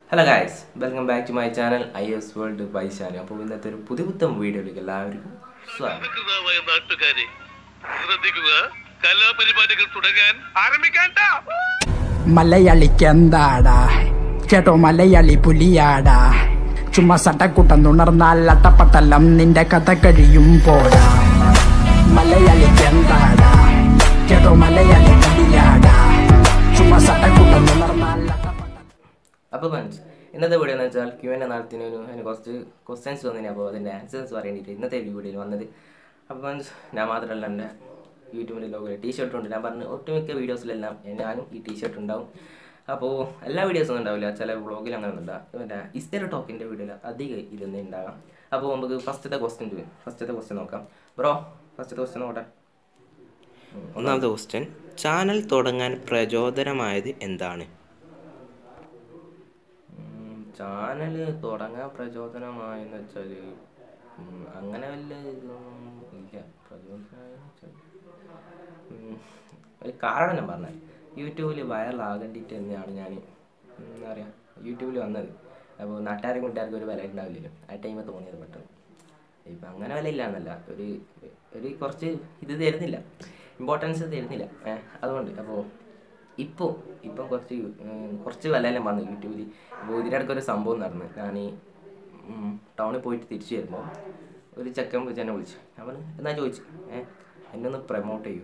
Hello guys welcome back to my channel I S world by channel അപ്പോൾ ഇന്നത്തെ ഒരു പുതുപുത്തം വീഡിയോയിലേക്ക് എല്ലാവർക്കും സ്വാഗതം സഹൃദയമായ നാട്ടുകാരെ ശ്രദ്ധിക്കുക കലാപരിപാടികൾ തുടങ്ങാൻ ആരംഭിക്കാൻ മലയാളിക്ക് എന്താടാ കേട്ടോ മലയാളി പുലിയാടാ ചുമ്മാ സട്ടക്കുട്ടം തുണർന്നാൽ അട്ടപ്പട്ടലം നിന്റെ കഥ കഴിയും പോടാ മലയാളിക്ക് എന്താടാ കേട്ടോ മലയാളി പുലിയാടാ ചുമ്മാ സട്ടക്കുട്ടം തുണർന്നാൽ അട്ടപ്പട്ടലം അപ്പോൾ ഫ്രണ്ട്സ് ഇന്നത്തെ വീഡിയോ എന്ന് വെച്ചാൽ ക്യൂ എൻ നടത്തിന് അതിന് കുറച്ച് ക്വസ്റ്റ്യൻസ് വന്നിന് അപ്പോൾ അതിൻ്റെ ആൻസേഴ്സ് പറയാൻ വേണ്ടിയിട്ട് ഇന്നത്തെ വീഡിയോയിൽ വന്നത് അപ്പോൾ ഫ്രണ്ട്സ് ഞാൻ മാത്രമല്ല എൻ്റെ യൂട്യൂബിൽ ലോഗോ ടീ ഷർട്ട് ഉണ്ട് ഞാൻ പറഞ്ഞു ഒട്ടുമിക്ക വീഡിയോസിലെല്ലാം ഞാനും ഈ ടീ ഷർട്ട് ഉണ്ടാവും അപ്പോൾ എല്ലാ വീഡിയോസും ഉണ്ടാവില്ല ചില വ്ളോഗിൽ അങ്ങനെ ഒന്നും ഉണ്ടാവും പിന്നെ ഇസ്തര ടോക്കിൻ്റെ വീഡിയോയിൽ അധികം ഇരുന്ന് ഉണ്ടാകാം അപ്പോൾ നമുക്ക് ഫസ്റ്റത്തെ ക്വസ്റ്റ്യൻ ചെയ്യും ഫസ്റ്റത്തെ ക്വസ്റ്റ്യൻ നോക്കാം ബ്രോ ഫസ്റ്റത്തെ ക്വസ്റ്റ്യൻ നോക്കട്ടെ ഒന്നാമത്തെ ക്വസ്റ്റ്യൻ ചാനൽ തുടങ്ങാൻ പ്രചോദനമായത് എന്താണ് ചാനൽ തുടങ്ങാൻ പ്രചോദനമായെന്ന് വെച്ചാൽ അങ്ങനെ വല്ല ഇതൊന്നും ഇല്ല പ്രചോദനമായെന്ന് വെച്ചാൽ ഒരു കാരണം ഞാൻ പറഞ്ഞത് യൂട്യൂബിൽ വൈറലാകേണ്ടിയിട്ട് തന്നെയാണ് ഞാൻ എന്താ പറയുക യൂട്യൂബിൽ വന്നത് അപ്പോൾ നാട്ടുകാരും കൂട്ടുകാർക്കും ഒരു വില ഉണ്ടാവില്ലല്ലോ ആ ടൈമിൽ തോന്നിയത് പെട്ടെന്ന് ഇപ്പം അങ്ങനെ വില ഇല്ല എന്നല്ല ഒരു ഒരു കുറച്ച് ഇത് തരുന്നില്ല ഇമ്പോർട്ടൻസ് തരുന്നില്ല ഏഹ് അതുകൊണ്ട് അപ്പോൾ ഇപ്പോൾ ഇപ്പം കുറച്ച് യു- ഉം, കുറച്ച് വിലയെല്ലാം വന്നു യൂട്യൂബിൽ അപ്പോൾ ഇതിനിടയ്ക്ക് ഒരു സംഭവം നടന്നു ഞാൻ ഈ ടൗണിൽ പോയിട്ട് തിരിച്ചു വരുമ്പോൾ ഒരു ചെക്കൻ വിളിച്ച് എന്നെ വിളിച്ചു ഞാൻ പറഞ്ഞു എന്നാ ചോദിച്ചു ഏഹ് എന്നെ ഒന്ന് പ്രൊമോട്ട് ചെയ്യൂ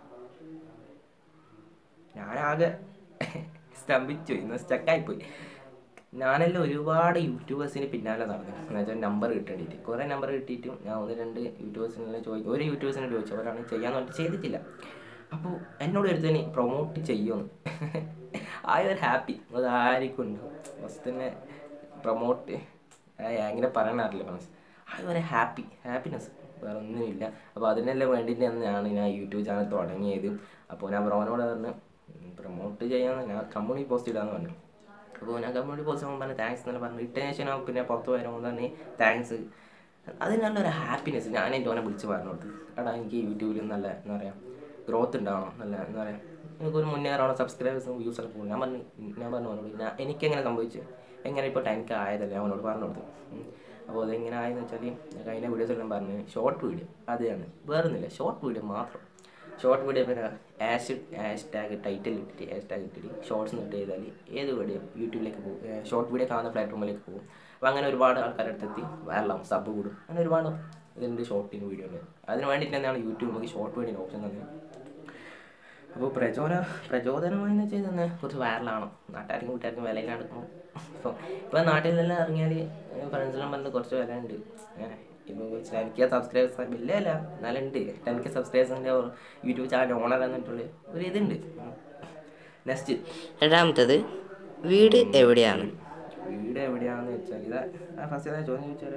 ഞാനാകെ സ്തംഭിച്ചു പോയി ഇന്ന് സ്റ്റക്കായിപ്പോയി ഞാനെല്ലാം ഒരുപാട് യൂട്യൂബേഴ്സിന് പിന്നാലെ നടന്നു എന്ന് വെച്ചാൽ നമ്പർ കിട്ടേണ്ടിയിട്ട് കുറേ നമ്പർ കിട്ടിയിട്ടും ഞാൻ ഒന്ന് രണ്ട് യൂട്യൂബേഴ്സിനെല്ലാം ചോദിക്കും ഒരു യൂട്യൂബേഴ്സിനെ ചോദിച്ചു അവരാണ് ചെയ്യാന്ന് പറഞ്ഞിട്ട് ചെയ്തിട്ടില്ല അപ്പോൾ എന്നോട് എടുത്തതിന് പ്രൊമോട്ട് ചെയ്യുമെന്ന് ആ ഒരു ഹാപ്പി അത് ആർക്കും ഉണ്ടാവും ഫസ്റ്റ് തന്നെ പ്രൊമോട്ട് എങ്ങനെ പറയാനറിയില്ല മനസ്സ് ആ ഒരു ഹാപ്പി ഹാപ്പിനെസ് വേറെ ഒന്നുമില്ല അപ്പോൾ അതിനെല്ലാം വേണ്ടിയിട്ട് തന്നെയാണ് ഞാൻ യൂട്യൂബ് ചാനൽ തുടങ്ങിയത് അപ്പോൾ ഞാൻ ബ്രോനോട് പറഞ്ഞു പ്രൊമോട്ട് ചെയ്യാമെന്ന് ഞാൻ കമ്മ്യൂണിറ്റി പോസ്റ്റ് ഇടാന്ന് പറഞ്ഞു അപ്പോൾ ഞാൻ കമ്മ്യൂണിറ്റി പോസ്റ്റ് ആകുമ്പോൾ പറഞ്ഞു താങ്ക്സ് എന്നല്ല പറഞ്ഞു ഇട്ടതിന് ശേഷം ഞാൻ പിന്നെ പുറത്ത് വരുമ്പോൾ തന്നെ താങ്ക്സ് അത് നല്ലൊരു ഹാപ്പിനെസ് ഞാൻ എൻ്റെ ഓനെ വിളിച്ച് പറഞ്ഞു കൊടുത്തു എടാ എനിക്ക് യൂട്യൂബിൽ നല്ല എന്താ പറയുക ഗ്രോത്ത് ഉണ്ടാവണം നല്ല എന്താ പറയുക എനിക്കൊരു മുന്നേറാണോ സബ്സ്ക്രൈബേഴ്സും വ്യൂസൊക്കെ പോകും ഞാൻ പറഞ്ഞു ഞാൻ പറഞ്ഞു അവനോട് ഞാൻ എനിക്കെങ്ങനെ സംഭവിച്ചു എങ്ങനെ ഇപ്പോൾ ടെൻക്ക് ആയതല്ലേ ഞാൻ അവനോട് പറഞ്ഞു കൊടുത്തു ഉം. അപ്പോൾ അതെങ്ങനെ ആയെന്ന് വെച്ചാൽ ഞാൻ കഴിഞ്ഞ വീഡിയോസെല്ലാം പറഞ്ഞു ഷോർട്ട് വീഡിയോ അതാണ് വേറൊന്നുമില്ല ഷോർട്ട് വീഡിയോ മാത്രം ഷോർട്ട് വീഡിയോ പിന്നെ ആഷ് ഹാഷ് ടാഗ് ടൈറ്റിൽ ഇട്ടിട്ട് ഹാഷ് ടാഗ് ഇട്ടിട്ട് ഷോർട്സ് ഇട്ട് ചെയ്താൽ ഏത് വീഡിയോ യൂട്യൂബിലേക്ക് പോകും ഷോർട്ട് വീഡിയോ കാണുന്ന പ്ലാറ്റ്ഫോമിലേക്ക് പോകും അപ്പോൾ അങ്ങനെ ഒരുപാട് ആൾക്കാരുടെ അടുത്തെത്തി വരലാവും സബ് കൂടും അങ്ങനെ ഒരുപാട് ഇതിൻ്റെ ഷോർട്ടിന് വീഡിയോ ഉണ്ട് അതിന് വേണ്ടിയിട്ട് തന്നെയാണ് യൂട്യൂബ് നമുക്ക് ഷോർട്ട് വീഡിയോ ഓപ്ഷൻ തന്നെ അപ്പോൾ പ്രചോദന പ്രചോദനമായെന്ന് വെച്ചാൽ തന്നെ കുറച്ച് വൈറലാണ് നാട്ടുകാർക്കും കൂട്ടുകാർക്കും വിലയിലാണ് ഇപ്പോൾ ഇപ്പോൾ നാട്ടിലെല്ലാം ഇറങ്ങിയാൽ ഫ്രണ്ട്സെല്ലാം പറഞ്ഞിട്ട് കുറച്ച് വില ഉണ്ട് ഇപ്പോൾ ടെൻ കെ സബ്സ്ക്രൈബേഴ്സ് വലിയ അല്ല എന്നാലും ഉണ്ട് ടെൻ കെ സബ്സ്ക്രൈബേഴ്സിൻ്റെ യൂട്യൂബ് ചാനൽ ഓണർ എന്നിട്ടുള്ള ഒരു ഇതുണ്ട് നെക്സ്റ്റ് രണ്ടാമത്തത് വീട് എവിടെയാണ് വീട് എവിടെയാണെന്ന് വെച്ചാൽ ഇതാ ഫസ്റ്റ് ഏതാ ചോദ്യം ചോദിച്ചാൽ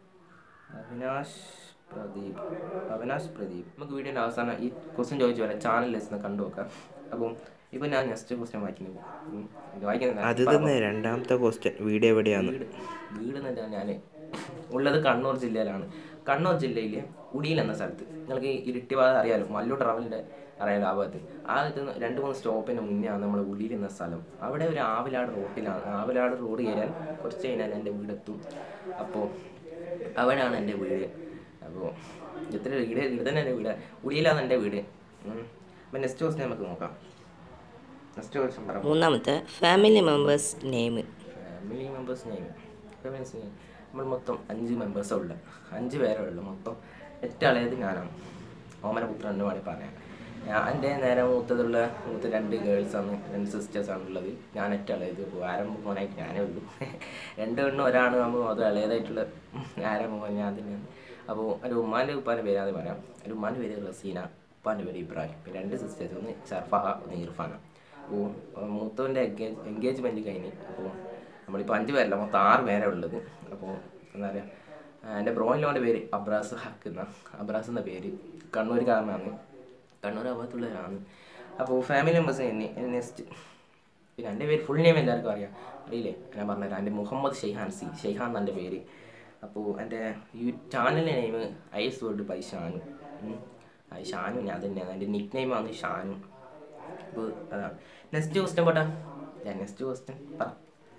അവിനാഷ് പ്രദീപ് അവിനാഷ് പ്രദീപ് നമുക്ക് വീഡിയോൻ്റെ അവസാനം ഈ ക്വസ്റ്റ്യൻ ചോദിച്ചു വരാം ചാനൽ ലിസ്റ്റ് കണ്ടു നോക്കാം അപ്പം ഇപ്പം ഞാൻ നെക്സ്റ്റ് ക്വസ്റ്റ്യൻ വായിക്കുന്നത് ഉം. ഇത് വായിക്കുന്നത് അത് തന്നെ രണ്ടാമത്തെ ക്വസ്റ്റ്യൻ വീട് എവിടെയാണ് വീട് വീട് എന്ന് വെച്ചാൽ ഞാൻ ഉള്ളത് കണ്ണൂർ ജില്ലയിലാണ് കണ്ണൂർ ജില്ലയിൽ ഉടിയിൽ എന്ന സ്ഥലത്ത് നിങ്ങൾക്ക് ഈ ഇരിട്ടിവാദ അറിയാലോ മല്ലു ട്രാവലിൻ്റെ അറിയാലോ ആ ഭാഗത്ത് ആ ഇത് രണ്ട് മൂന്ന് സ്റ്റോപ്പിന് മുന്നെയാണ് നമ്മൾ ഉള്ളിയിൽ എന്ന സ്ഥലം അവിടെ ഒരു ആവിലാട് റോട്ടിലാണ് ആവിലാട് റോഡ് കയറിയാൽ കുറച്ച് കഴിഞ്ഞാൽ എൻ്റെ വീടെത്തും അപ്പോൾ അവിടെയാണ് എൻ്റെ വീട് അപ്പോൾ എത്ര വീട് ഇവിടെ തന്നെ എൻ്റെ വീട് ഉടിയിലാണ് എൻ്റെ വീട് ഉം. അപ്പം നെക്സ്റ്റ് ക്വസ്റ്റ്യൻ നമുക്ക് നോക്കാം നെക്സ്റ്റ് ക്വസ്റ്റ്യൻ പറയാം മൂന്നാമത്തെ family members name family members name families name നമ്മൾ മൊത്തം അഞ്ച് മെമ്പേഴ്സാണ് ഉള്ളത് അഞ്ച് പേരേ ഉള്ളു മൊത്തം ഏറ്റവും ഇളയത് ഞാനാണ് ഓമനപുത്രൻ എന്ന് വേണമെങ്കിൽ പറയാം ഞാൻ എൻ്റെ നേരെ മൂത്തതുള്ള മൂത്ത രണ്ട് ഗേൾസാണ് രണ്ട് സിസ്റ്റേഴ്സാണ് ഉള്ളത് ഞാൻ ഏറ്റവും ഇളയത് ഇപ്പോൾ ആരംഭ മോനായിട്ട് ഞാനേ ഉള്ളൂ രണ്ട് പെണ്ണും ഒരാണ് നമ്മൾ അത് ഇളയതായിട്ടുള്ള ആരംഭ മോൻ ഞാൻ തന്നെയാണ് അപ്പോൾ ഒരു ഉമ്മാൻ്റെ ഉപ്പാൻ്റെ പേരാണ് പറയാം ഒരു ഉമ്മാൻ്റെ പേര് റസീന ഉപ്പാൻ്റെ പേര് ഇബ്രാഹിം പിന്നെ രണ്ട് സിസ്റ്റേഴ്സ് ഒന്ന് ഷർഫഹ ഒന്ന് ഇർഫാന അപ്പോൾ മൂത്തവൻ്റെ എൻഗേജ് എൻഗേജ്മെൻറ്റ് കഴിഞ്ഞ് അപ്പോൾ നമ്മളിപ്പോൾ അഞ്ച് പേരല്ല മൊത്തം ആറ് പേരെ ഉള്ളത് അപ്പോൾ എന്താ പറയുക എൻ്റെ ബ്രോയിലോൻ്റെ പേര് അബ്രാസ് ഹക്ക് എന്ന അബ്രാസ് എന്ന പേര് കണ്ണൂർക്കാരനാണ് കണ്ണൂർ ആ ഭാഗത്തുള്ളവരാണ് അപ്പോൾ ഫാമിലി മെമ്പേഴ്സ് തന്നെ നെക്സ്റ്റ് പിന്നെ എൻ്റെ പേര് ഫുൾ നെയിം എല്ലാവർക്കും അറിയാം അറിയില്ലേ ഞാൻ പറഞ്ഞുതരാം എൻ്റെ മുഹമ്മദ് ഷെയ്ഹാൻ സി ഷെയ്ഹാൻ എൻ്റെ പേര് അപ്പോൾ എൻ്റെ യൂ ചാനലിൻ്റെ name ice world by Shanu ഉം. അത് ഷാനു ഞാൻ തന്നെയാണ് എൻ്റെ നിക് നെയിമാണ് ഷാനു അപ്പോൾ അതാണ് നെക്സ്റ്റ് ക്വസ്റ്റ്യൻ പോട്ടാ നെക്സ്റ്റ് ക്വസ്റ്റ്യൻ പറ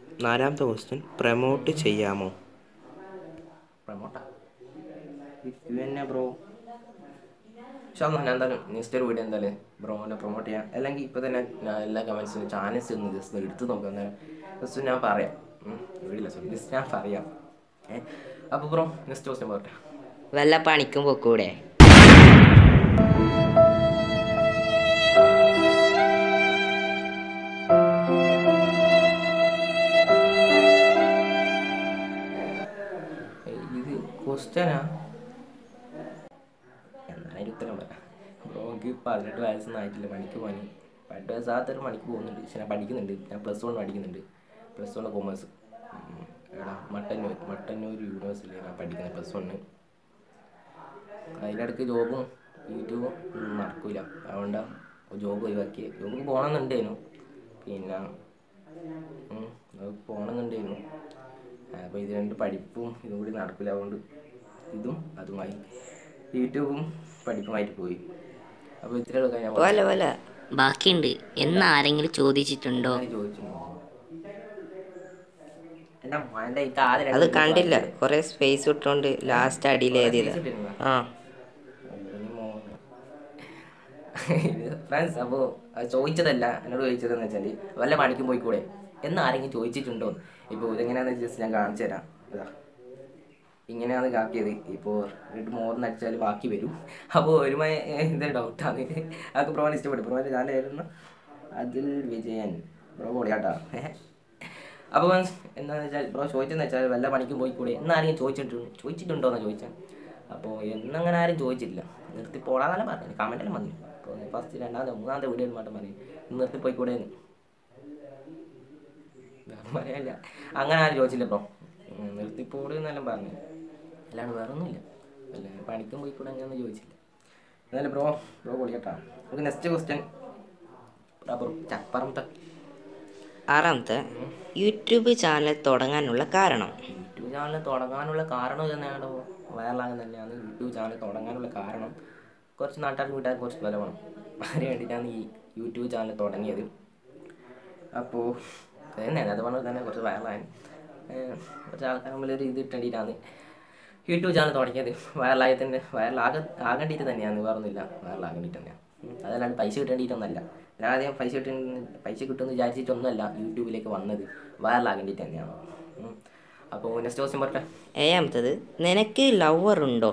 നാലാമത്തെ ക്വസ്റ്റ്യൻ പ്രൊമോട്ട് ചെയ്യാമോ പ്രമോട്ടാ ഇത് തന്നെ ബ്രോ പക്ഷേ ഞാൻ എന്തായാലും നെക്സ്റ്റ് ഒരു വീഡിയോ എന്തായാലും ബ്രോനെ പ്രൊമോട്ട് ചെയ്യാം അല്ലെങ്കിൽ ഇപ്പോൾ തന്നെ ഞാൻ എല്ലാ കമൻസിനും ചാനൽസ് ഒന്ന് ജസ്റ്റ് എടുത്ത് നോക്കാം എന്തായാലും ജസ്റ്റ് ഞാൻ പറയാം വീടില്ല സോറി ജസ്റ്റ് ഞാൻ പറയാം ഏ അപ്പോൾ ബ്രോ നെക്സ്റ്റ് ക്വസ്റ്റ്യൻ പോട്ടെ വല്ല പണിക്കും പൊക്കൂടെ ഏയ് ഇത് ക്വസ്റ്റ്യനാ എന്നാലും ഉത്തരം പറയാം ബ്രോക്ക് പതിനെട്ട് വയസ്സൊന്നും ആയിട്ടില്ല പണിക്ക് പോകാൻ പതിനെട്ട് വയസ്സാത്തൊരു പണിക്ക് പോകുന്നുണ്ട് പക്ഷെ ഞാൻ പഠിക്കുന്നുണ്ട് ഞാൻ പ്ലസ് വൺ പഠിക്കുന്നുണ്ട് പ്ലസ് വൺ കോമേഴ്സ് എടാ മട്ടന്നൂർ മട്ടന്നൂർ യൂണിവേഴ്സിറ്റിയിൽ ഞാൻ പഠിക്കുന്നത് പ്ലസ് വണ്ണ് അതിനിടയ്ക്ക് ജോബും യൂട്യൂബും ഒന്നും നടക്കില്ല അതുകൊണ്ടാണ് ജോബ് ഒഴിവാക്കി ജോബിക്ക് പോകണമെന്നുണ്ടായിരുന്നു പിന്നെ ഉം, അത് പോകണമെന്നുണ്ടായിരുന്നു അപ്പോൾ ഇത് രണ്ട് പഠിപ്പും ഇതും കൂടി നടക്കില്ല അതുകൊണ്ട് ഇതും അതുമായി യൂട്യൂബും പഠിപ്പുമായിട്ട് പോയി അപ്പോൾ ഇത്രയുള്ള കാര്യം ഞാൻ പോലെ പോലെ ബാക്കിയുണ്ട് എന്ന് ആരെങ്കിലും ചോദിച്ചിട്ടുണ്ടോ ഞാൻ ചോദിച്ചിട്ടുണ്ടോ എന്നാ മോൻ്റെ ഈ കാതിൽ അത് കണ്ടില്ല കുറെ സ്പേസ് ഇട്ടുകൊണ്ട് ലാസ്റ്റ് അടിയിൽ എഴുതിയതാ ആ ഫ്രണ്ട്സ് അപ്പോൾ ചോദിച്ചതല്ല എന്നോട് ചോദിച്ചതെന്ന് വെച്ചാൽ വല്ല പണിക്കും പോയിക്കൂടെ എന്ന് ആരെങ്കിലും ചോദിച്ചിട്ടുണ്ടോ ഇപ്പോൾ ഇതെങ്ങനെയാണെന്ന് ജസ്റ്റ് ഞാൻ കാണിച്ചു തരാം ഇതാ ഇങ്ങനെയാണ് കാക്കിയത് ഇപ്പോൾ രണ്ട് മോർന്ന് അടിച്ചാൽ ബാക്കി വരും അപ്പോൾ ഒരുമ എന്താ ഡൗട്ടാണ് അതൊക്കെ പ്രോന് ഇഷ്ടപ്പെട്ടു പ്രോന് ഞാനായിരുന്നു അതിൽ വിജയൻ ബ്രോ പൊളിയാട്ടാ അപ്പോൾ എന്താണെന്ന് വെച്ചാൽ ബ്രോ ചോദിച്ചെന്ന് വെച്ചാൽ വല്ല പണിക്കും പോയിക്കൂടെ എന്നാരെങ്കിലും ചോദിച്ചിട്ടുണ്ട് ചോദിച്ചിട്ടുണ്ടോ എന്ന് ചോദിച്ചാൽ അപ്പോൾ എന്നങ്ങനെ ആരും ചോദിച്ചില്ല നിർത്തി പോടാന്നെല്ലാം പറഞ്ഞു കമൻറ്റെല്ലാം വന്നു അപ്പോൾ ഫസ്റ്റ് രണ്ടാമത്തെ മൂന്നാമത്തെ വീഡിയോ മാത്രം പറഞ്ഞു നിർത്തി പോയിക്കൂടെ എന്ന് വേറെ പറയാനില്ല അങ്ങനെ ആരും ചോദിച്ചില്ല ബ്രോ നിർത്തിപ്പോട് എന്നെല്ലാം പറഞ്ഞു അല്ലാണ്ട് വേറെ ഒന്നുമില്ല അല്ല പണിക്കും പോയിക്കൂടെ അങ്ങനെ ചോദിച്ചില്ല എന്നാലും ബ്രോ ബ്രോ പൊളിയട്ടാ നമുക്ക് നെക്സ്റ്റ് ക്വസ്റ്റ്യൻ ബ്രോ ചപ്പറമ്പത്തെ ആറാമത്തെ യൂട്യൂബ് ചാനൽ തുടങ്ങാനുള്ള കാരണം യൂട്യൂബ് ചാനൽ തുടങ്ങാനുള്ള കാരണം തന്നെയാണ് വൈറലാകാൻ തന്നെയാണ് യൂട്യൂബ് ചാനൽ തുടങ്ങാനുള്ള കാരണം കുറച്ച് നാട്ടുകാർക്ക് വീട്ടുകാർക്ക് കുറച്ച് വില വേണം അതിന് വേണ്ടിയിട്ടാണ് ഈ യൂട്യൂബ് ചാനൽ തുടങ്ങിയത് അപ്പോൾ തന്നെ അത് പറഞ്ഞത് തന്നെ കുറച്ച് വൈറലാകാൻ ഏഹ് കുറച്ച് ആൾക്കാർ മുമ്പിൽ ഒരു ഇത് ഇട്ടേണ്ടിയിട്ടാണ് യൂട്യൂബ് ചാനൽ തുടങ്ങിയത് വൈറലായതിൻ്റെ വൈറലാക ആകേണ്ടിയിട്ട് തന്നെയാണ് വേറൊന്നുമില്ല വൈറലാകേണ്ടിയിട്ട് തന്നെയാണ് ഉം. അതല്ലാണ്ട് പൈസ കിട്ടേണ്ടിയിട്ടൊന്നല്ല ഞാൻ ആദ്യം പൈസ കിട്ടുന്ന പൈസ കിട്ടുമെന്ന് വിചാരിച്ചിട്ടൊന്നുമല്ല യൂട്യൂബിലേക്ക് വന്നത് വൈറലാകേണ്ടിയിട്ട് തന്നെയാണ് ഉം. അപ്പോൾ നെക്സ്റ്റ് ക്വസ്റ്റ്യൻ പറട്ടെ ഏഴാമത്തത് നിനക്ക് ലവർ ഉണ്ടോ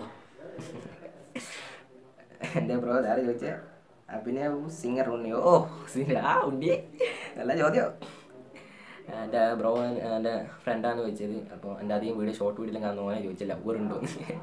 എൻ്റെ ബ്രോ ആര് ചോദിച്ചേ അഭിനവ് സിംഗർ ഉണ്ണിയോ ഓ സിംഗർ ആ ഉണ്ണിയെ നല്ല ചോദ്യം എൻ്റെ ബ്രോ എൻ്റെ ഫ്രണ്ടാണ് ചോദിച്ചത് അപ്പോൾ എൻ്റെ അധികം വീഡിയോ ഷോർട്ട് വീഡിയോ കാണുന്ന ഓനെ ചോദിച്ചില്ല ലവറുണ്ടോ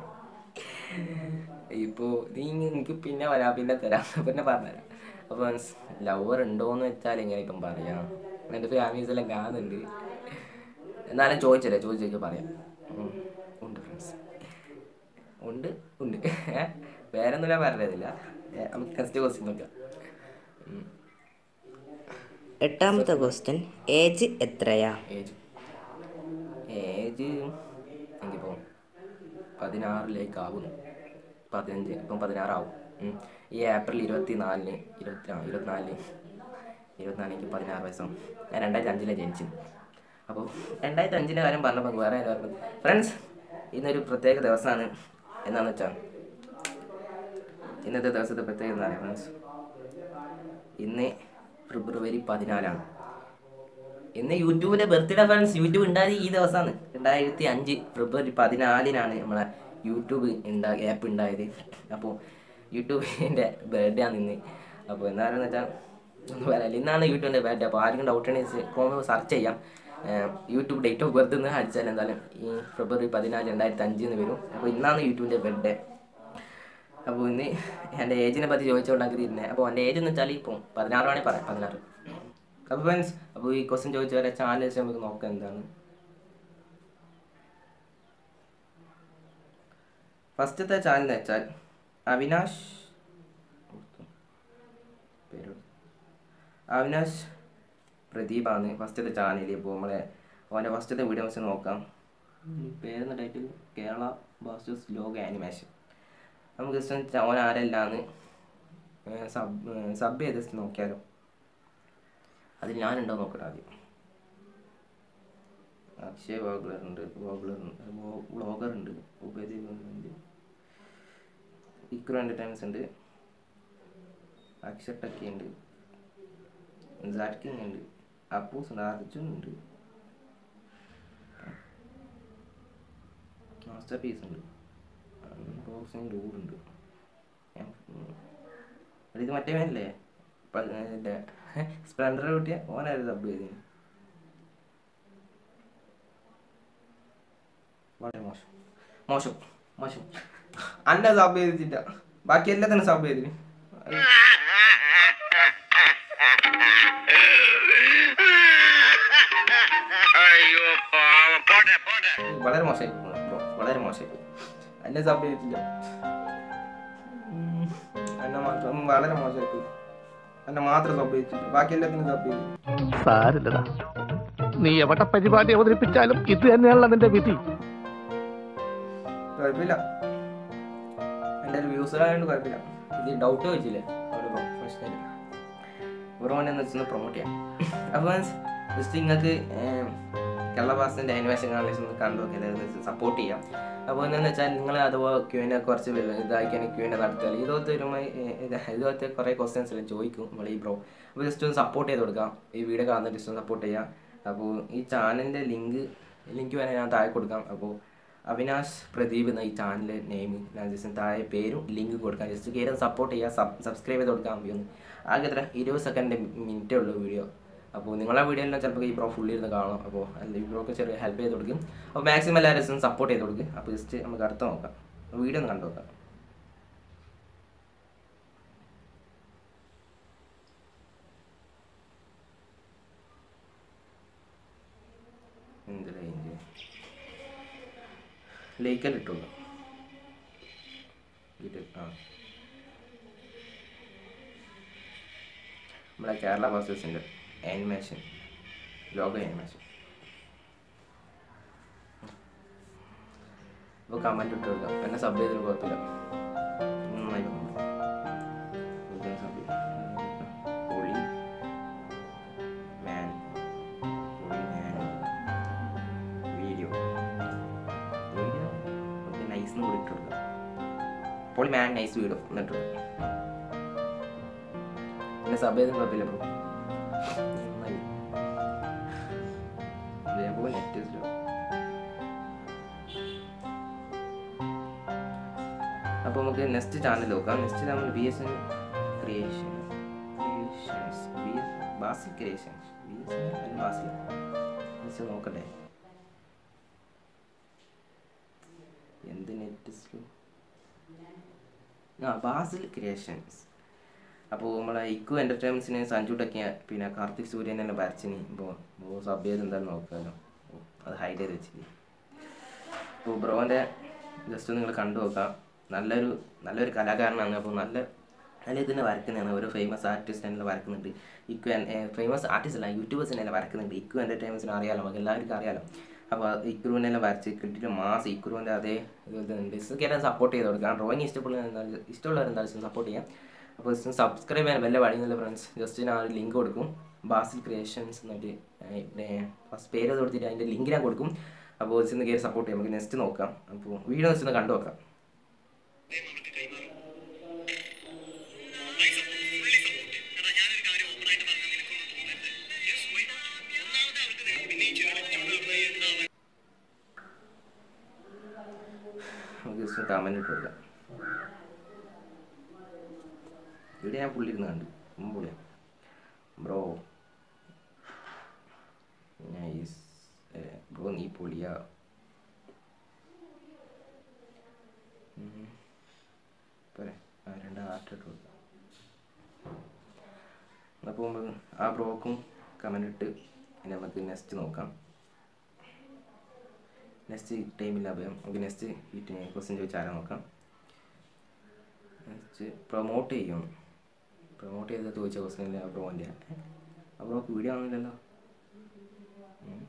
ഇപ്പോൾ നീ എനിക്ക് പിന്നെ വരാം പിന്നെ തരാം പിന്നെ പറഞ്ഞുതരാം അപ്പോൾ ലവർ ഉണ്ടോയെന്ന് വെച്ചാൽ എങ്ങനെ ഇപ്പം പറയാം എൻ്റെ ഫാമിലീസ് എല്ലാം കാണുന്നുണ്ട് എന്നാലും ചോദിച്ചില്ലേ ചോദിച്ചു പറയാം ഉം. ഉണ്ട് ഫ്രണ്ട്സ് ഉണ്ട് ഉണ്ട് വേറൊന്നും ഞാൻ പറഞ്ഞതില്ല ഏ, നമുക്ക് നെക്സ്റ്റ് ക്വസ്റ്റ്യൻ നോക്കാം ഉം. എട്ടാമത്തെ ക്വസ്റ്റ്യൻ ഏജ് എത്രയാ ഏജ് ഏജ് എനിക്കിപ്പോൾ പതിനാറിലേക്ക് ആവുന്നു പതിനഞ്ച് ഇപ്പം പതിനാറാവും ഉം. ഈ ഏപ്രിൽ ഇരുപത്തി നാലിന് ഇരുപത്തി ആ ഇരുപത്തിനാലിന് ഇരുപത്തിനാലിലേക്ക് പതിനാറ് വയസ്സാവും ഞാൻ രണ്ടായിരത്തി അഞ്ചിലാണ് ജനിച്ചത് അപ്പോൾ രണ്ടായിരത്തി അഞ്ചിൻ്റെ കാര്യം പറഞ്ഞപ്പോൾ വേറെ ആരും പറഞ്ഞത് ഫ്രണ്ട്സ് ഇന്നൊരു പ്രത്യേക ദിവസമാണ് എന്താണെന്ന് വെച്ചാൽ ഇന്നത്തെ ദിവസത്തെ പ്രത്യേകത എന്താ പറയുക ഫ്രണ്ട്സ് ഇന്ന് ഫെബ്രുവരി പതിനാലാണ് ഇന്ന് യൂട്യൂബിന്റെ ബർത്ത്ഡേ ഫ്രണ്ട്സ് യൂട്യൂബ് ഉണ്ടായത് ഈ ദിവസമാണ് രണ്ടായിരത്തി അഞ്ച് ഫെബ്രുവരി പതിനാലിനാണ് നമ്മളെ യൂട്യൂബ് ഉണ്ടാ ആപ്പ് ഉണ്ടായത് അപ്പോൾ യൂട്യൂബിൻ്റെ ബർത്ത്ഡേ ആണ് ഇന്ന് അപ്പോൾ എന്താണെന്ന് വെച്ചാൽ ഒന്നും പറയാനില്ല ഇന്നാണ് യൂട്യൂബിൻ്റെ ബർത്ത്ഡേ അപ്പോൾ ആർക്കും ഡൗട്ട് ഉണ്ടെങ്കിൽ കോമ സെർച്ച് ചെയ്യാം ഏഹ് യൂട്യൂബ് ഡേറ്റ് ഓഫ് ബർത്ത് എന്ന് അടിച്ചാൽ എന്തായാലും ഈ ഫെബ്രുവരി പതിനാല് രണ്ടായിരത്തി അഞ്ചിൽ നിന്ന് വരും അപ്പോൾ ഇന്നാണ് യൂട്യൂബിൻ്റെ ബർത്ത്ഡേ അപ്പോൾ ഇന്ന് എൻ്റെ ഏജിനെ പറ്റി ചോദിച്ചുകൊണ്ടാക്കി തിരുന്നത് അപ്പോൾ എൻ്റെ ഏജ് എന്ന് വെച്ചാൽ ഇപ്പോൾ പതിനാറാണെങ്കിൽ പറയാം പതിനാറ് അപ്പോൾ ഫ്രണ്ട്സ് അപ്പോൾ ഈ ക്വസ്റ്റ്യൻ ചോദിച്ച വരെ ചാനൽ വെച്ച് നമുക്ക് നോക്കാം എന്താണ് ഫസ്റ്റത്തെ ചാനൽ എന്ന് വെച്ചാൽ അവിനാഷ് പേര് അവിനാഷ് പ്രദീപാണ് ഫസ്റ്റത്തെ ചാനൽ ഇപ്പോൾ നമ്മളെ അവൻ്റെ ഫസ്റ്റത്തെ വീഡിയോ വെച്ച് നോക്കാം പേരെന്ന title Kerala Blasters logo animation നമുക്ക് ജസ്റ്റ് ഓൻ ആരെല്ലാന്ന് സബ് സബ് ചെയ്ത് ജസ്റ്റ് നോക്കിയാലോ അതിൽ ഞാനുണ്ടോ നോക്കട്ടെ ആദ്യം അക്ഷയ് വോഗ്ലർ ഉണ്ട് വോഗ്ലർ ഉണ്ട് വ്ളോഗർ ഉണ്ട് ഉപദീപ് ഉണ്ട് ഇക്രു എൻ്റർടൈൻമെൻറ്റ്സ് ഉണ്ട് അക്ഷർ ടക്കി ഉണ്ട് സാറ്റ്കിങ് ഉണ്ട് അപ്പൂസ് ഉണ്ട് അർജുൻ ഉണ്ട് മാസ്റ്റർ പീസ് ഉണ്ട് ബോക്സിങ് ഡൂഡ് ഉണ്ട് ഞാൻ- ഉം. എടാ, ഇത് മറ്റേ മേനല്ലേ സ്പ്ലെൻഡർ കിട്ടിയ ഓനായിരുന്നു സബ് ചെയ്തത് വളരെ മോശം മോശം മോശം അന്നെ സബ് ചെയ്തിട്ടില്ല ബാക്കി എല്ലാത്തിനും സബ് ചെയ്തിന് അയ്യോ പാവം പോട്ടെ പോട്ടെ വളരെ മോശമായി ബ്രോ വളരെ മോശമായി എന്നെ സബ് ചെയ്തിട്ടില്ല ഉം. എന്നെ മാത്രം വളരെ മോശമായി പോയി എന്നെ മാത്രം സബ് ചെയ്തിട്ടില്ല ബാക്കി എല്ലാത്തിനും സബ് ചെയ്തു സാരില്ലടാ നീ എവിടെ പരിപാടി അവതരിപ്പിച്ചാലും ഇത് തന്നെയാണല്ലോ നിന്റെ വിധി കുഴപ്പമില്ല എൻ്റെ ഒരു വ്യൂസറായതുകൊണ്ട് കുഴപ്പമില്ല ഇത് ഡൗട്ട് വെച്ചില്ലേ ഒരു പ്രശ്നമില്ല ബ്രോനെ എന്ന് വെച്ചൊന്ന് പ്രൊമോട്ട് ചെയ്യാം അപ്പോൾ ജസ്റ്റ് നിങ്ങൾക്ക് കേരള ഭാഷൻ്റെ ആനിമേഷൻ കാണാൻ കണ്ടു നോക്കിയാൽ സപ്പോർട്ട് ചെയ്യാം അപ്പോൾ എന്താണെന്ന് വെച്ചാൽ നിങ്ങൾ അതുപോലെ ക്യൂവിനെ കുറച്ച് വലുത് ഇതാക്കിയാണ് ക്യൂവിനെ നടത്തിയാൽ ഇതുപോലത്തെ ഒരു മൈ- ഏ, ഇത് ഇതുപോലത്തെ കുറേ ക്വസ്റ്റ്യൻസ് എല്ലാം ചോദിക്കും നമ്മൾ ഈ ബ്രോ അപ്പോൾ ജസ്റ്റ് ഒന്ന് സപ്പോർട്ട് ചെയ്ത് കൊടുക്കാം ഈ വീഡിയോ കാണുന്ന ജസ്റ്റ് ഒന്ന് സപ്പോർട്ട് ചെയ്യാം അപ്പോൾ ഈ ചാനലിൻ്റെ ലിങ്ക് ലിങ്ക് വേണേൽ ഞാൻ താഴെ കൊടുക്കാം അപ്പോൾ അവിനാശ് പ്രദീപ് എന്ന ഈ ചാനലിലെ നെയിം ഞാൻ ജസ്റ്റ് താഴെ പേരും ലിങ്ക് കൊടുക്കാം ജസ്റ്റ് കയറി സപ്പോർട്ട് ചെയ്യുക സബ് സബ്സ്ക്രൈബ് ചെയ്ത് കൊടുക്കാൻ മതിയൊന്ന് ആകെ എത്ര ഇരുപത് സെക്കൻഡ് മിനിറ്റേ ഉള്ളൂ വീഡിയോ അപ്പോൾ നിങ്ങളെ വീഡിയോ എല്ലാം ചിലപ്പോൾ ഈ ബ്രോ ഫുള്ളി ഇരുന്ന് കാണും അപ്പോൾ അല്ല ഈ ബ്രോക്ക് ചെറിയ ഹെൽപ്പ് ചെയ്ത് കൊടുക്കും അപ്പോൾ മാക്സിമം എല്ലാവരും സപ്പോർട്ട് ചെയ്ത് കൊടുക്കും അപ്പോൾ ജസ്റ്റ് നമുക്ക് അടുത്ത നോക്കാം വീഡിയോ ഒന്ന് കണ്ടു നോക്കാം എന്ത് റേഞ്ച് ലേക്കൽ ഇട്ടുള്ളൂ ഇത് ആ നമ്മുടെ കേരള ബ്ലാസ്റ്റേഴ്സിൻ്റെ ആനിമേഷൻ ലോഗോ ആനിമേഷൻ ഇപ്പോൾ കമൻറ്റ് ഇട്ട് കൊടുക്കാം എന്നെ സബ് ചെയ്തിട്ട് കുഴപ്പമില്ല നന്നായി വന്നു. ഇതൊന്ന് sub ചെയ്യാം. പൊളി man. പൊളി man. Video video okay nice കൂടി ഇട്ട് കൊടുക്കാം പൊളി മാൻ നൈസ് വീഡിയോ എന്നിട്ട് പിന്നെ സബ് ചെയ്തും കുഴപ്പമില്ല ബ്രോ നന്നായി ഇതേപോലെ നെറ്റ് സ്ലോ അപ്പോൾ നമുക്ക് നെക്സ്റ്റ് ചാനൽ നോക്കാം next channel B S N creation creations B S Basil creations B S N അല്ല ബാസിൽ ജസ്റ്റ് നോക്കട്ടെ എന്ത് നെറ്റ് സ്ലോ ആ ബാസിൽ ക്രിയേഷൻസ് അപ്പോൾ നമ്മളെ ഇക്കു എൻ്റർടൈൻമെൻറ്റ്സിന് സഞ്ജുട്ടൊക്കെ പിന്നെ കാർത്തിക് സൂര്യൻ തന്നെ വരച്ചിന് ഇപ്പോൾ ബ്രോ സബ് ചെയ്ത് എന്തായാലും നോക്കാമല്ലോ ഓ, അത് ഹൈഡ് ചെയ്ത് വെച്ചിട്ട് അപ്പോൾ ബ്രോൻ്റെ ജസ്റ്റ് നിങ്ങൾ കണ്ടു നോക്കാം നല്ലൊരു നല്ലൊരു കലാകാരനാണ് അപ്പോൾ നല്ല നല്ല ഇതിനെ വരക്കുന്നതാണ് ഒരു ഫേമസ് ആർട്ടിസ്റ്റ് തന്നെ വരക്കുന്നുണ്ട് ഇക്കു ഫേമസ് ആർട്ടിസ്റ്റ് അല്ല യൂട്യൂബേഴ്സിനെ തന്നെ വരക്കുന്നുണ്ട് ഇക്കു എൻ്റർടൈൻമെൻറ്റ്സിന് അറിയാലോ നമുക്ക് എല്ലാവർക്കും അറിയാലോ അപ്പോൾ ഇക്കുറുവിനെ എല്ലാം വരച്ച് കിട്ടിയിട്ട് മാസം ഇക്കുറുവിൻ്റെ അതേ ഇതുണ്ട് ഇതൊക്കെ സപ്പോർട്ട് ചെയ്ത് കൊടുക്കാം ഡ്രോയിങ് ഇഷ്ടപ്പെടുന്ന ഇഷ്ടമുള്ളവർ എന്തായാലും സപ്പോർട്ട് ചെയ്യാം അപ്പോൾ സബ്സ്ക്രൈബ് ചെയ്യാൻ വല്ല വഴിയുന്നില്ല ഫ്രണ്ട്സ് ജസ്റ്റ് ഞാൻ ഒരു ലിങ്ക് കൊടുക്കും ബാസിൽ ക്രിയേഷൻസ് എന്നിട്ട് ഫസ്റ്റ് പേര് കൊടുത്തിട്ട് അതിൻ്റെ ലിങ്ക് ഞാൻ കൊടുക്കും അപ്പോൾ ജസ്റ്റ് ഒന്ന് കയറി സപ്പോർട്ട് ചെയ്യാം നമുക്ക് നെക്സ്റ്റ് നോക്കാം അപ്പോൾ വീഡിയോ ജസ്റ്റ് ഒന്ന് കണ്ടു നോക്കാം നമുക്ക് ജസ്റ്റ് കമൻറ്റ് ഇട്ട് കൊടുക്കാം ഇവിടെ ഞാൻ പുള്ളി ഇരുന്ന് കണ്ടു മുമ്പുള്ളിയാ ബ്രോ നൈസ് ബ്രോ നീ പൊളിയാ ഉം. പോരെ ആ രണ്ട് ഹാർട്ട് ഇട്ട് കൊടുക്കാം അപ്പോൾ നമുക്ക് ആ ബ്രോക്കും കമൻ്റ് ഇട്ട് ഇനി നമുക്ക് നെക്സ്റ്റ് നോക്കാം നെക്സ്റ്റ് ടൈമില്ല അഭയം നമുക്ക് നെക്സ്റ്റ് വീട്ടിന് ക്വസ്റ്റ്യൻ ചോദിച്ചാരാ നോക്കാം നെക്സ്റ്റ് പ്രൊമോട്ട് ചെയ്യും പ്രൊമോട്ട് ചെയ്ത് ചോദിച്ച ക്വസ്റ്റ്യനിൽ ആ ബ്രോൻ്റെ ആ ബ്രോക്ക് വീഡിയോ ആവുന്നില്ലല്ലോ ഉം.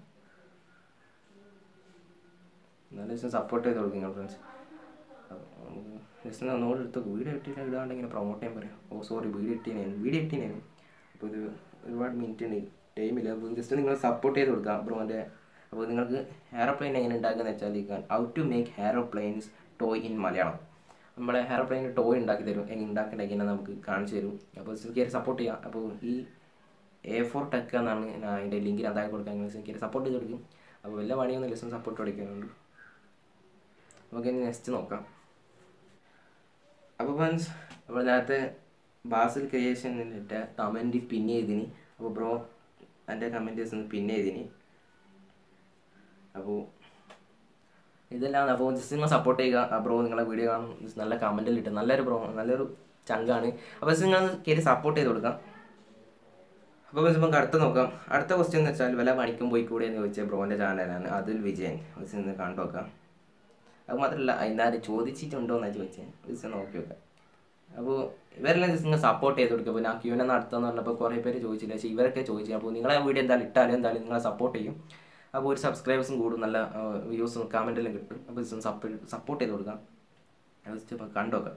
എന്നാലും ജസ്റ്റ് സപ്പോർട്ട് ചെയ്ത് കൊടുക്കും നിങ്ങൾ ഫ്രണ്ട്സ് ജസ്റ്റ് ഒന്നുകൂടെ എടുത്ത് വീഡിയോ ഇട്ടില്ല ഇടാണ്ട് ഇങ്ങനെ പ്രൊമോട്ട് ചെയ്യാൻ പറയാം ഓ സോറി വീഡിയോ ഇട്ടീനേനും വീഡിയോ ഇട്ടീനേനും അപ്പോൾ ഇത് ഒരുപാട് മിനിറ്റ് ഉണ്ട് ടൈമില്ല അപ്പോൾ ജസ്റ്റ് നിങ്ങൾ സപ്പോർട്ട് ചെയ്ത് കൊടുക്കാം ബ്രോൻ്റെ അപ്പോൾ നിങ്ങൾക്ക് എയറോപ്ലെയിൻ എങ്ങനെ ഉണ്ടാക്കുക വെച്ചാൽ how to make aeroplanes toy in Malayalam നമ്മളെ എയറോപ്ലെയിൻ ടോയ് ഉണ്ടാക്കി തരും എങ്ങനെ ഉണ്ടാക്കേണ്ട എങ്ങനെ നമുക്ക് കാണിച്ചു തരും അപ്പോൾ എനിക്ക് സപ്പോർട്ട് ചെയ്യാം അപ്പോൾ ഈ എ ഫോർ ടെക് എന്നാണ് ഞാൻ അതിൻ്റെ ലിങ്കിൽ എന്താക്കി കൊടുക്കാൻ എനിക്ക് സപ്പോർട്ട് ചെയ്ത് കൊടുക്കും അപ്പോൾ വല്ല പണിയൊന്നും ലെസൺ സപ്പോർട്ട് കൊടുക്കുന്നുണ്ട് നമുക്ക് ഇനി നെക്സ്റ്റ് നോക്കാം അപ്പോൾ ഫ്രണ്ട്സ് അപ്പോൾ നേരത്തെ ബാസിൽ ക്രിയേഷനിലിട്ട് കമൻറ്റ് പിൻ ചെയ്തിന് അപ്പോൾ ബ്രോ എൻ്റെ കമൻറ്റേഴ്സ് ഒന്ന് പിൻ ചെയ്തിന് അപ്പോൾ ഇതെല്ലാം അപ്പോൾ ജസ്റ്റ് നിങ്ങൾ സപ്പോർട്ട് ചെയ്യുക ബ്രോ നിങ്ങളെ വീഡിയോ കാണും just നല്ല കമൻറ്റിൽ ഇട്ട് നല്ലൊരു ബ്രോ നല്ലൊരു ചങ്കാണ് അപ്പോൾ just നിങ്ങൾ കയറി സപ്പോർട്ട് ചെയ്ത് കൊടുക്കാം അപ്പോൾ നമുക്ക് അടുത്ത നോക്കാം അടുത്ത ക്വസ്റ്റ്യൻ എന്ന് വെച്ചാൽ വല്ല പണിക്കും പോയി കൂടെ എന്ന് ചോദിച്ച ബ്രോൻ്റെ ചാനലാണ് അതുൽ വിജയൻ ജസ്റ്റ് ഒന്ന് കണ്ടു നോക്കാം അത് മാത്രമല്ല അതിനാരും ചോദിച്ചിട്ടുണ്ടോ എന്നാണ് ചോദിച്ചത് ജസ്റ്റ് നോക്കി നോക്കാം അപ്പോൾ ഇവരെല്ലാം ജസ്റ്റ് നിങ്ങൾ സപ്പോർട്ട് ചെയ്ത് കൊടുക്കുക അപ്പോൾ ഞാൻ ക്യൂനെ നടത്തുമെന്ന് പറഞ്ഞപ്പോൾ കുറേ പേര് ചോദിച്ചില്ല പക്ഷേ ഇവരൊക്കെ ചോദിച്ചു അപ്പോൾ നിങ്ങളെ വീഡിയോ എന്തായാലും ഇട്ടാലും എന്തായാലും നിങ്ങളെ സപ്പോർട്ട് ചെയ്യും അപ്പോൾ ഒരു സബ്സ്ക്രൈബേഴ്സും കൂടും നല്ല വ്യൂസും കമൻറ്റെല്ലാം കിട്ടും അപ്പോൾ ജസ്റ്റ് സപ്പോർട്ട് സപ്പോർട്ട് ചെയ്ത് കൊടുക്കാം ജസ്റ്റ് ഇപ്പോൾ കണ്ടു നോക്കാം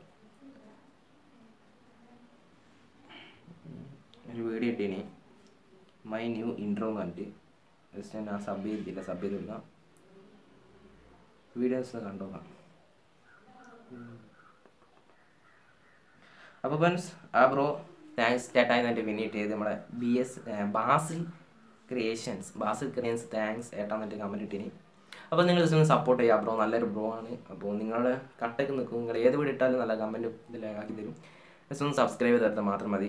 ഒരു വീഡിയോ ഇട്ടീനി മൈ ന്യൂ ഇൻട്രോ എന്ന് പറഞ്ഞിട്ട് ജസ്റ്റ് ഞാൻ സബ് ചെയ്തില്ല സബ് ചെയ്ത് കൊടുക്കാം വീഡിയോസ് കണ്ടോക്കാം അപ്പോൾ ഫ്രണ്ട്സ് ആ ബ്രോ താങ്ക്സ് ചേട്ടായി എൻ്റെ പിന്നീട്ട് ചെയ്ത് നമ്മുടെ B S Basil creations Basil creations thanks ഏട്ടാ എന്നിട്ട് കമൻറ്റ് ഇട്ടിനി അപ്പോൾ നിങ്ങൾ ജസ്റ്റ് ഒന്ന് സപ്പോർട്ട് ചെയ്യുക ബ്രോ നല്ലൊരു ബ്രോ ആണ് അപ്പോൾ നിങ്ങളുടെ കട്ടക്ക് നിൽക്കും നിങ്ങൾ ഏത് വീഡിയോ ഇട്ടാലും നല്ല കമൻറ്റ് ഇതിൽ ആക്കി തരും ജസ്റ്റ് ഒന്ന് സബ്സ്ക്രൈബ് ചെയ്തെടുത്താൽ മാത്രം മതി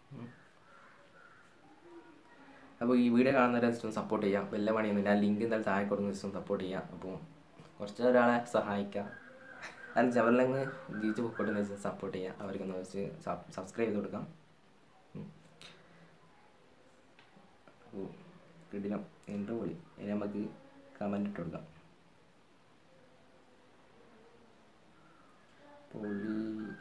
അപ്പോൾ ഈ വീഡിയോ കാണുന്നവരെ ജസ്റ്റ് ഒന്ന് സപ്പോർട്ട് ചെയ്യാം വല്ല പണിയൊന്നുമില്ല ലിങ്ക് എന്തായാലും താഴെ കൊടുക്കുന്ന ജസ്റ്റ് ഒന്ന് സപ്പോർട്ട് ചെയ്യാം അപ്പോൾ കുറച്ച് ഒരാളെ സഹായിക്കാം അതിന് ജവഹർലങ്ങ് ജീവിച്ച് പൊക്കോട്ടെന്ന് വെച്ചാൽ സപ്പോർട്ട് ചെയ്യാം അവർക്കൊന്ന് കുറച്ച് സബ്സ്ക്രൈബ് ചെയ്ത് കൊടുക്കാം ഉം. അപ്പോൾ കിടിലം എൻ്റെ പൊളി ഇനി നമുക്ക് കമൻ്റ് ഇട്ട് കൊടുക്കാം പൊളി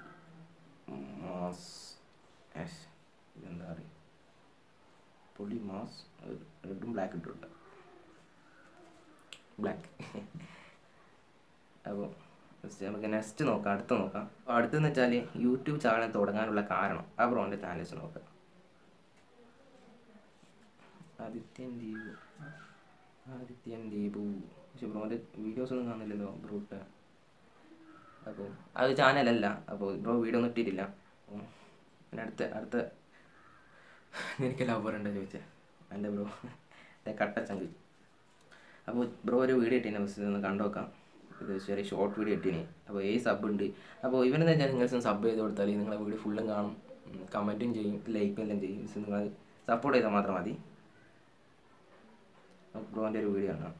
മാസ് ഏഷ് ഇതെന്താ പറയുക പൊളി മാസ് റെഡും ബ്ലാക്ക് ഇട്ട് കൊടുക്കാം ബ്ലാക്ക് അപ്പോൾ ജസ്റ്റ് നമുക്ക് നെക്സ്റ്റ് നോക്കാം അടുത്ത നോക്കാം അപ്പോൾ അടുത്തെന്ന് വെച്ചാൽ യൂട്യൂബ് ചാനൽ തുടങ്ങാനുള്ള കാരണം ആ ബ്രോൻ്റെ ചാനൽസ് നോക്കാം ആദിത്യൻ ദീപു ആദിത്യൻ ദീപു പക്ഷെ ബ്രോൻ്റെ വീഡിയോസ് ഒന്നും കാണുന്നില്ലല്ലോ ബ്രോട്ട് അപ്പോൾ അത് ചാനലല്ല അപ്പോൾ ബ്രോ വീഡിയോ ഒന്നും ഇട്ടിട്ടില്ല അപ്പോൾ പിന്നെ അടുത്ത അടുത്ത എനിക്ക് ലവർ ഉണ്ടോ ചോദിച്ചേ എൻ്റെ ബ്രോ എൻ്റെ കട്ടച്ചങ്ക് അപ്പോൾ ബ്രോ ഒരു വീഡിയോ ഇട്ടിനെ ബസ് ഒന്ന് കണ്ടു നോക്കാം ഇത് ചെറിയ ഷോർട്ട് വീഡിയോ ഇട്ടിനി അപ്പോൾ ഏഴ് സബ് ഉണ്ട് അപ്പോൾ ഇവനെന്ന് വെച്ചാൽ നിങ്ങൾ സബ് ചെയ്ത് കൊടുത്താൽ നിങ്ങളെ വീഡിയോ ഫുള്ളും കാണും കമൻറ്റും ചെയ്യും ലൈക്കും എല്ലാം ചെയ്യും ജസ്റ്റ് നിങ്ങൾ സപ്പോർട്ട് ചെയ്താൽ മാത്രം മതി അപ്പോൾ ബ്രോൻ്റെ ഒരു വീഡിയോ ആണ്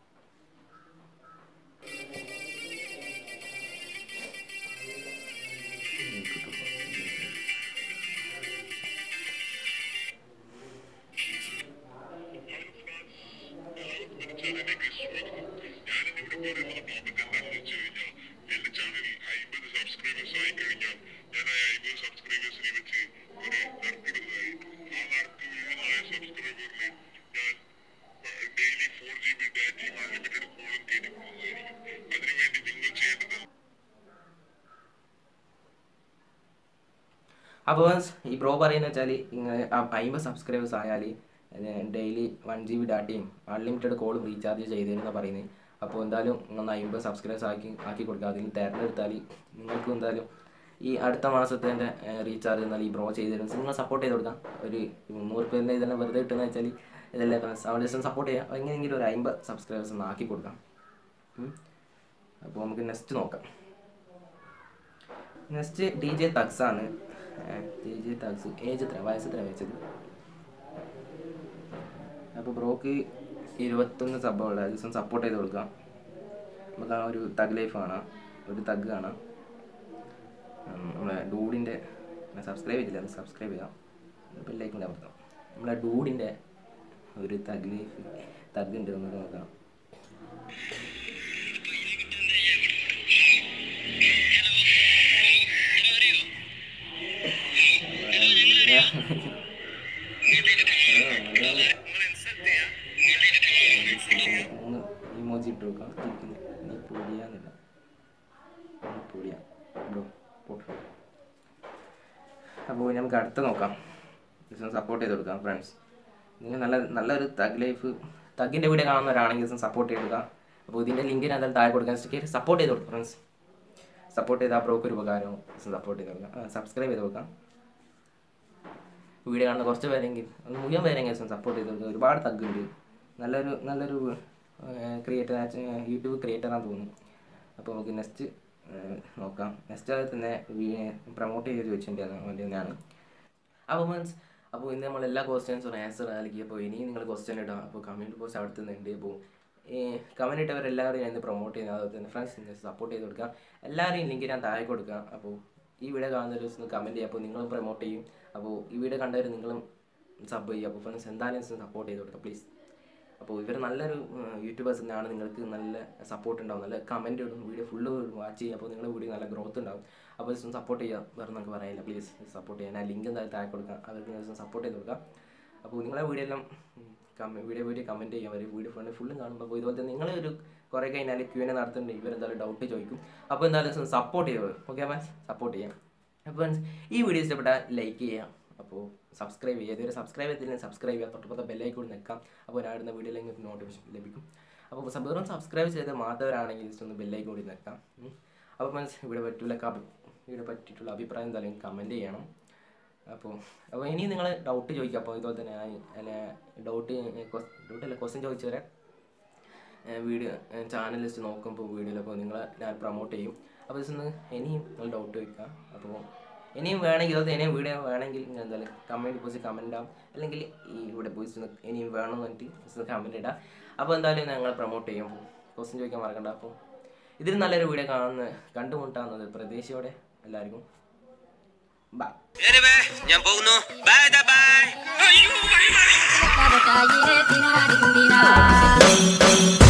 അപ്പോൾ ഈ ബ്രോ പറയുന്നത് വെച്ചാൽ അമ്പത് സബ്സ്ക്രൈബേഴ്സ് ആയാൽ ഡെയിലി വൺ ജി ബി ഡാറ്റയും അൺലിമിറ്റഡ് കോളും റീചാർജ് ചെയ്തതെന്ന് പറയുന്നത് അപ്പോൾ എന്തായാലും ഒന്ന് അമ്പത് സബ്സ്ക്രൈബേഴ്സ് ആക്കി ആക്കി കൊടുക്കുക അതിൽ തിരഞ്ഞെടുത്താൽ നിങ്ങൾക്ക് എന്തായാലും ഈ അടുത്ത മാസത്തെ റീചാർജ് എന്നാൽ ഈ ബ്രോ ചെയ്ത് തരും നിങ്ങൾ സപ്പോർട്ട് ചെയ്ത് കൊടുക്കാം ഒരു മുന്നൂറ് പേരിൻ്റെ ഇതെല്ലാം വെറുതെ കിട്ടുന്ന വെച്ചാൽ ഇതെല്ലാം അവിടെ സപ്പോർട്ട് ചെയ്യാം എങ്ങനെയെങ്കിലും ഒരു അമ്പത് സബ്സ്ക്രൈബേഴ്സ് ഒന്ന് ആക്കി കൊടുക്കാം ഉം. അപ്പോൾ നമുക്ക് നെക്സ്റ്റ് നോക്കാം നെക്സ്റ്റ് ഡി ജെ തക്സ് ആണ് ഡി ജെ തക്സ് ഏജ് എത്ര വയസ്സ് എത്ര വെച്ചത് അപ്പോൾ ബ്രോക്ക് ഇരുപത്തൊന്ന് സബ്ബുള്ള ദിവസം സപ്പോർട്ട് ചെയ്ത് കൊടുക്കാം നമുക്ക് ആ ഒരു തഗ് ലൈഫ് കാണാം ഒരു തഗ് കാണാം ഉം, നമ്മളെ ഡൂഡിൻ്റെ സബ്സ്ക്രൈബ് ചെയ്തില്ല അത് സബ്സ്ക്രൈബ് ചെയ്യാം ഇപ്പോൾ ലൈക്ക് അമർത്താം നമ്മളെ ഡൂഡിൻ്റെ ഒരു തഗ് ലൈഫ് തഗ് ഉണ്ട് നമുക്ക് നോക്കാം മൂന്ന് ഇമോജി ഇട്ട് കൊടുക്കാം എനിക്ക് നീ പൊടിയാന്നില്ല നീ പൊടിയാ ബ്രോ പോട്ട് അപ്പോൾ നമുക്ക് അടുത്ത നോക്കാം സപ്പോർട്ട് ചെയ്ത് കൊടുക്കാം ഫ്രണ്ട്സ് നിങ്ങൾ നല്ല നല്ലൊരു തഗ് ലൈഫ് തഗ്ഗിൻ്റെ വീഡിയോ കാണുന്നവരാണെങ്കിൽ സപ്പോർട്ട് ചെയ്യുക അപ്പോൾ ഇതിൻ്റെ ലിങ്ക് ഞാൻ എന്തായാലും താഴെ കൊടുക്കാൻ കയറി സപ്പോർട്ട് ചെയ്ത് കൊടുക്കും ഫ്രണ്ട്സ് സപ്പോർട്ട് ചെയ്താൽ ബ്രോക്ക് ഒരു ഉപകാരവും സപ്പോർട്ട് ചെയ്ത് കൊടുക്കാം സബ്സ്ക്രൈബ് ചെയ്ത് കൊടുക്കാം വീഡിയോ കാണുന്ന കുറച്ച് പേരെങ്കിൽ ഒന്ന് മുഴുവൻ പേരെങ്കിലും സപ്പോർട്ട് ചെയ്ത് കൊടുക്കുക ഒരുപാട് തഗ്ഗുണ്ട് നല്ലൊരു നല്ലൊരു ക്രിയേറ്റർ യൂട്യൂബ് ക്രിയേറ്ററാന്ന് തോന്നുന്നു അപ്പോൾ നമുക്ക് നെക്സ്റ്റ് നോക്കാം നെക്സ്റ്റ് അത് തന്നെ പ്രൊമോട്ട് ചെയ്ത് ചോദിച്ചിട്ടുണ്ടായിരുന്നു വേണ്ടി തന്നെയാണ് അപ്പോൾ മീൻസ് അപ്പോൾ ഇന്ന് നമ്മൾ എല്ലാ ക്വസ്റ്റ്യൻസും ആൻസർ നൽകി അപ്പോൾ ഇനിയും നിങ്ങൾ ക്വസ്റ്റ്യൻ ഇടാം അപ്പോൾ കമൻറ്റ് ബോക്സ് അവിടെ തന്നെ ഉണ്ട് അപ്പോൾ ഈ കമൻറ്റ് ഇട്ടവരെല്ലാവരും ഞാൻ പ്രൊമോട്ട് ചെയ്യുന്നത് അതുപോലെ തന്നെ ഫ്രണ്ട്സ് സപ്പോർട്ട് ചെയ്ത് കൊടുക്കുക എല്ലാവരെയും ലിങ്ക് ഞാൻ താഴെ കൊടുക്കാം അപ്പോൾ ഈ വീഡിയോ കാണുന്ന ഒരു ദിവസം കമൻറ്റ് ചെയ്യും അപ്പോൾ നിങ്ങളും പ്രൊമോട്ട് ചെയ്യും അപ്പോൾ ഈ വീഡിയോ കണ്ടവർ നിങ്ങളും സബ് ചെയ്യും അപ്പോൾ ഫ്രണ്ട്സ് എന്തായാലും സപ്പോർട്ട് ചെയ്ത് കൊടുക്കുക പ്ലീസ് അപ്പോൾ ഇവർ നല്ലൊരു യൂട്യൂബേഴ്സ് തന്നെയാണ് നിങ്ങൾക്ക് നല്ല സപ്പോർട്ട് ഉണ്ടാവും നല്ല കമൻറ്റ് ഇടും വീഡിയോ ഫുള്ള് വാച്ച് ചെയ്യും അപ്പോൾ നിങ്ങളുടെ വീഡിയോ നല്ല ഗ്രോത്ത് ഉണ്ടാവും അപ്പോൾ ദിവസം സപ്പോർട്ട് ചെയ്യുക വേറെ നമുക്ക് പറയാനില്ല പ്ലീസ് സപ്പോർട്ട് ചെയ്യാൻ ആ ലിങ്ക് എന്തായാലും താഴെ കൊടുക്കാം അവർക്ക് ദിവസം സപ്പോർട്ട് ചെയ്ത് കൊടുക്കാം അപ്പോൾ നിങ്ങളെ വീഡിയോ എല്ലാം വീഡിയോ വീഡിയോ കമൻറ്റ് ചെയ്യുക അവർ വീഡിയോ ഫുള്ള് ഫുള്ളും കാണുമ്പോൾ അപ്പോൾ ഇതുപോലെ തന്നെ നിങ്ങൾ ഒരു കുറേ കഴിഞ്ഞാൽ ക്യൂ എന്നെ നടത്തുന്നുണ്ട് ഇവരെന്തായാലും ഡൗട്ട് ചോദിക്കും അപ്പോൾ എന്തായാലും സപ്പോർട്ട് ചെയ്യുക ഓക്കെ മാം സപ്പോർട്ട് ചെയ്യാം അപ്പോൾ ഈ വീഡിയോ ഇഷ്ടപ്പെട്ടാൽ ലൈക്ക് ചെയ്യാം അപ്പോൾ സബ്സ്ക്രൈബ് ചെയ്യുക ഇതുവരെ സബ്സ്ക്രൈബ് ചെയ്തില്ലെങ്കിൽ സബ്സ്ക്രൈബ് ചെയ്യുക തൊട്ടപ്പുറത്തെ ബെല്ലൈക്ക് കൂടി നിൽക്കാം അപ്പോൾ ഞാൻ ഇടുന്ന വീഡിയോയിൽ നിങ്ങൾക്ക് നോട്ടിഫിക്കേഷൻ ലഭിക്കും അപ്പോൾ വെറും സബ്സ്ക്രൈബ് ചെയ്ത് മാത്രവരാണെങ്കിൽ ജസ്റ്റ് ഒന്ന് ബെല്ലൈക്ക് കൂടി നിൽക്കാം ഉം. അപ്പോൾ മനസ്സ് ഇവിടെ പറ്റൂല ഇവിടെ പറ്റിയിട്ടുള്ള അഭിപ്രായം എന്തായാലും കമൻറ്റ് ചെയ്യണം അപ്പോൾ അപ്പോൾ ഇനി നിങ്ങൾ ഡൗട്ട് ചോദിക്കുക അപ്പോൾ ഇതുപോലെ തന്നെ ഞാൻ അല്ല ഡൗട്ട് ഡൗട്ട് അല്ല ക്വസ്റ്റ്യൻ ചോദിച്ചവരെ വീഡിയോ ചാനൽ ലിസ്റ്റ് നോക്കുമ്പോൾ വീഡിയോയിൽ അപ്പോൾ നിങ്ങൾ ഞാൻ പ്രൊമോട്ട് ചെയ്യും അപ്പോൾ ജസ്റ്റ് ഒന്ന് ഇനിയും നിങ്ങൾ ഡൗട്ട് ചോദിക്കുക അപ്പോൾ ഇനിയും വേണമെങ്കിൽ ഇതുപോലത്തെ ഇനിയും വീഡിയോ വേണമെങ്കിൽ നിങ്ങൾ എന്തായാലും കമൻറ്റ് പോസ്റ്റ് കമൻറ്റ് ആവും അല്ലെങ്കിൽ ഈ ഇവിടെ പോസ്റ്റ് ഒന്ന് ഇനിയും വേണമെന്ന് പറഞ്ഞിട്ട് ജസ്റ്റ് കമൻറ്റ് ഇടാം അപ്പോൾ എന്തായാലും ഞങ്ങൾ പ്രൊമോട്ട് ചെയ്യും ക്വസ്റ്റ്യൻ ചോദിക്കാൻ മറക്കണ്ട അപ്പോൾ ഇതിൽ നല്ലൊരു വീഡിയോ കാണുന്ന കണ്ടുമുട്ടാവുന്നത് പ്രതീക്ഷയോടെ എല്ലാവർക്കും ബൈ ഞാൻ പോകുന്നു bye bye Cada calle tiene una